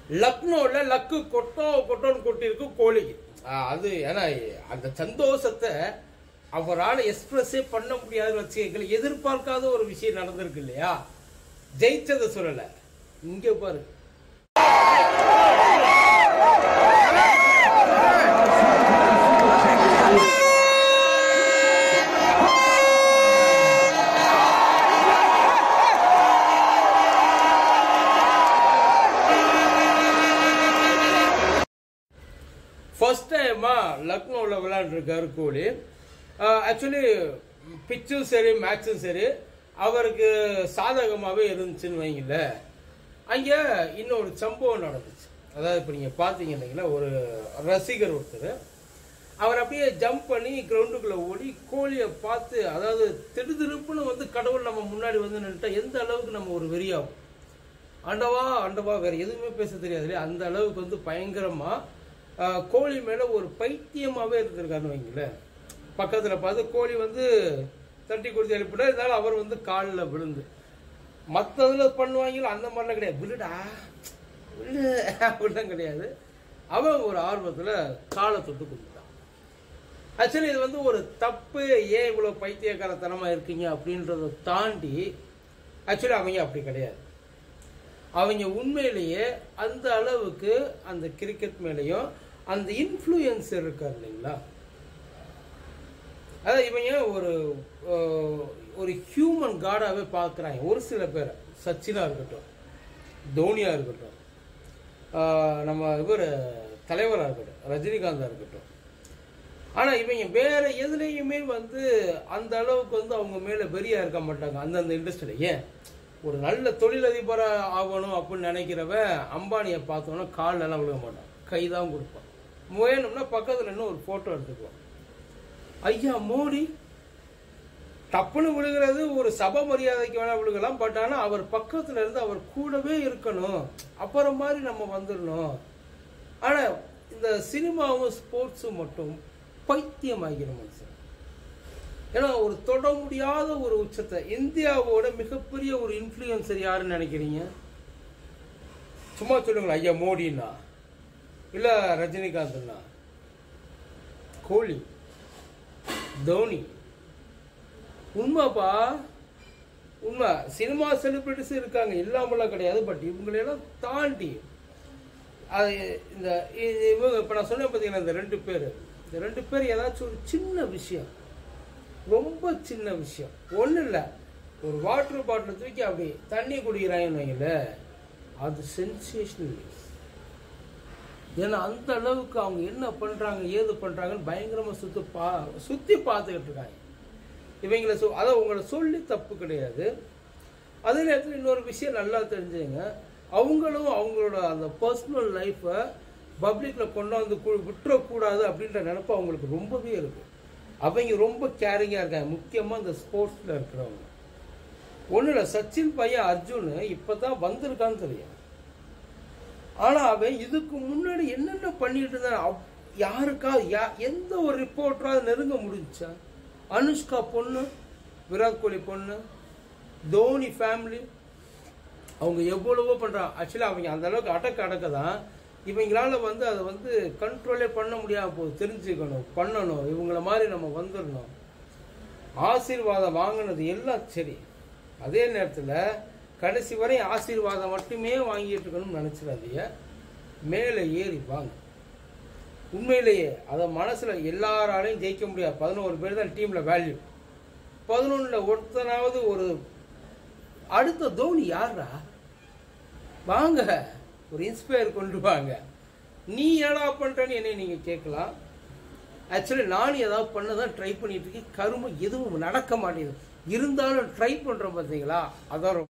லக்னோல luck கொட்டோ கொட்டோன்னு கொட்டிருக்கு கோலிக்கு ஆ, அது ஏன்னா அந்த சந்தோஷத்தை அவரால் எக்ஸ்பிரஸே பண்ண முடியாதுன்னு வச்சுக்கங்களேன் எதிர்பார்க்காத ஒரு விஷயம் நடந்திருக்கு இல்லையா ஜெயிச்சதை சொல்லலை இங்கே பாரு ஃபர்ஸ்ட் டைமா லக்னோவில் விளையாண்டுருக்காரு கோலி ஆக்சுவலி பிச்சும் சரி மேட்சும் சரி அவருக்கு சாதகமாகவே இருந்துச்சுன்னு வைங்கள அங்கே இன்னொரு சம்பவம் நடந்துச்சு அதாவது இப்போ நீங்கள் பார்த்தீங்க இல்லைங்களா ஒரு ரசிகர் ஒருத்தர் அவர் அப்படியே ஜம்ப் பண்ணி கிரவுண்டுக்குள்ளே ஓடி கோழியை பார்த்து அதாவது திடுதிருப்புன்னு வந்து கடவுள் நம்ம முன்னாடி வந்து நின்றுட்டா எந்த அளவுக்கு நம்ம ஒரு வெறியாகும் ஆண்டவா ஆண்டவா வேற எதுவுமே பேச தெரியாது இல்லையா அந்த அளவுக்கு வந்து பயங்கரமா ஆஹ், கோழி மேல ஒரு பைத்தியமாவே இருந்திருக்காருன்னு வைங்களேன் பக்கத்துல பார்த்து கோழி வந்து தட்டி கொடுத்து எழுப்பினா இருந்தாலும் அவர் வந்து காலில் விழுந்து மற்றதுல பண்ணுவாங்களோ அந்த மாதிரிலாம் கிடையாது விழுடா விழு அப்படிலாம் கிடையாது அவன் ஒரு ஆர்வத்துல காலை தொட்டு கொடுத்தான் ஆக்சுவலி இது வந்து ஒரு தப்பு ஏன் இவ்வளோ பைத்தியக்காரத்தனமா இருக்கீங்க அப்படின்றத தாண்டி ஆக்சுவலி அவங்க அப்படி கிடையாது அவங்க உண்மையிலேயே அந்த அளவுக்கு அந்த கிரிக்கெட் மேலேயும் அந்த இன்ஃப்ளூயன்ஸ் இருக்கார் இல்லைங்களா அதாவது இவங்க ஒரு அஹ், ஒரு ஹியூமன் காடாகவே பார்க்குறாங்க ஒரு சில பேரை சச்சினா இருக்கட்டும் தோனியா இருக்கட்டும் ஆஹ், நம்ம இவர் தலைவராக இருக்கட்டும் ரஜினிகாந்தா இருக்கட்டும் ஆனால் இவங்க வேற எதுலேயுமே வந்து அந்த அளவுக்கு வந்து அவங்க மேலே வெறியா இருக்க மாட்டாங்க அந்தந்த இண்டஸ்ட்ரியில் ஏன் ஒரு நல்ல தொழிலதிபராக ஆகணும் அப்படின்னு நினைக்கிறவன் அம்பானியை பார்த்தோன்னா கால்ல எல்லாம் விழுக மாட்டான் கை தான் கொடுப்பான் வேணும்னா பக்கத்தில் இன்னும் ஒரு ஃபோட்டோ எடுத்துக்குவான் ஐயா மோடி டப்புன்னு விழுகிறது ஒரு சபை மரியாதைக்கு வேணா விழுகலாம் பட் ஆனால் அவர் பக்கத்துல இருந்து அவர் கூடவே இருக்கணும் அப்புறம் மாதிரி நம்ம வந்துடணும் ஆனால் இந்த சினிமாவும் ஸ்போர்ட்ஸும் மட்டும் பைத்தியமாகிற மனுஷன் ஏன்னா ஒரு தொட முடியாத ஒரு உச்சத்தை இந்தியாவோட மிகப்பெரிய ஒரு இன்ஃப்ளூயன்சர் யாருன்னு நினைக்கிறீங்க சும்மா சொல்லுங்களேன் ஐயா மோடின்னா இல்ல ரஜினிகாந்த்னா கோலி தோனி உண்மைப்பா உண்மை சினிமா செலிபிரிட்டிஸ் இருக்காங்க இல்லாமலாம் கிடையாது பட் இவங்களெல்லாம் தாண்டி அது இந்த இது இவங்க இப்போ நான் சொன்னேன் பார்த்தீங்கன்னா இந்த ரெண்டு பேர் இந்த ரெண்டு பேர் ஏதாச்சும் ஒரு சின்ன விஷயம் ரொம்ப சின்ன விஷயம் ஒன்றும் இல்லை ஒரு வாட்டர் பாட்டில் தூக்கி அப்படி தண்ணி குடிக்கிறாங்கன்னு வைங்களேன் அது சென்சேஷனல் ஏன்னா அந்த அளவுக்கு அவங்க என்ன பண்றாங்க ஏது பண்றாங்கன்னு பயங்கரமா சுத்தி பா சுத்தி பார்த்துக்கிட்டு இருக்காங்க இவங்களை சொ அதை உங்களை சொல்லி தப்பு கிடையாது அதே நேரத்தில் இன்னொரு விஷயம் நல்லா தெரிஞ்சுங்க அவங்களும் அவங்களோட அந்த பர்சனல் லைஃப்பை பப்ளிக்கில் கொண்டாந்து கு- விட்டுறக்கூடாது அப்படின்ற நினைப்பு அவங்களுக்கு ரொம்பவே இருக்கு அவங்க ரொம்ப கேரிங்காக இருக்காங்க முக்கியமாக இந்த ஸ்போர்ட்ஸில் இருக்கிறவங்க ஒன்றும் இல்லை சச்சின் பையன் அர்ஜுன் இப்போ தான் வந்திருக்கான்னு தெரியும் ஆனா அவன் இதுக்கு முன்னாடி என்னென்ன பண்ணிட்டு இருந்தான் அவ்- யாருக்கா யா எந்த ஒரு ரிப்போர்ட்டராக நெருங்க முடிஞ்சா அனுஷ்கா பொண்ணு விராட் கோலி பொண்ணு தோனி ஃபேமிலி அவங்க எவ்வளவோ பண்றாங்க ஆக்சுவலி அவங்க அந்த அளவுக்கு அடக்க அடக்க தான் இவங்களால வந்து அதை வந்து கண்ட்ரோலே பண்ண முடியாம போகுது தெரிஞ்சுக்கணும் பண்ணணும் இவங்கள மாதிரி நம்ம வந்துடணும் ஆசீர்வாதம் வாங்கினது எல்லாம் சரி அதே நேரத்தில் கடைசி வரை ஆசீர்வாதம் மட்டுமே வாங்கிட்டு இருக்கணும்னு நினச்சிடாதீங்க மேலே ஏறி வாங்க உண்மையிலேயே அதை மனசில் எல்லாராலையும் ஜெயிக்க முடியாது பதினோரு பேர் தான் டீமில் வேல்யூ பதினொன்றில் ஒருத்தனாவது ஒரு அடுத்த தோனி யாரா வாங்க ஒரு இன்ஸ்பயர் கொண்டு வாங்க நீ என்னடா பண்றேன்னு என்னை நீங்க கேட்கலாம் ஆக்சுவலி நானும் ஏதாவது பண்ண தான் ட்ரை பண்ணிட்டு இருக்கேன் கருமம் எதுவும் நடக்க மாட்டேங்குது இருந்தாலும் ட்ரை பண்றோம் பார்த்தீங்களா அதான் ரொம்ப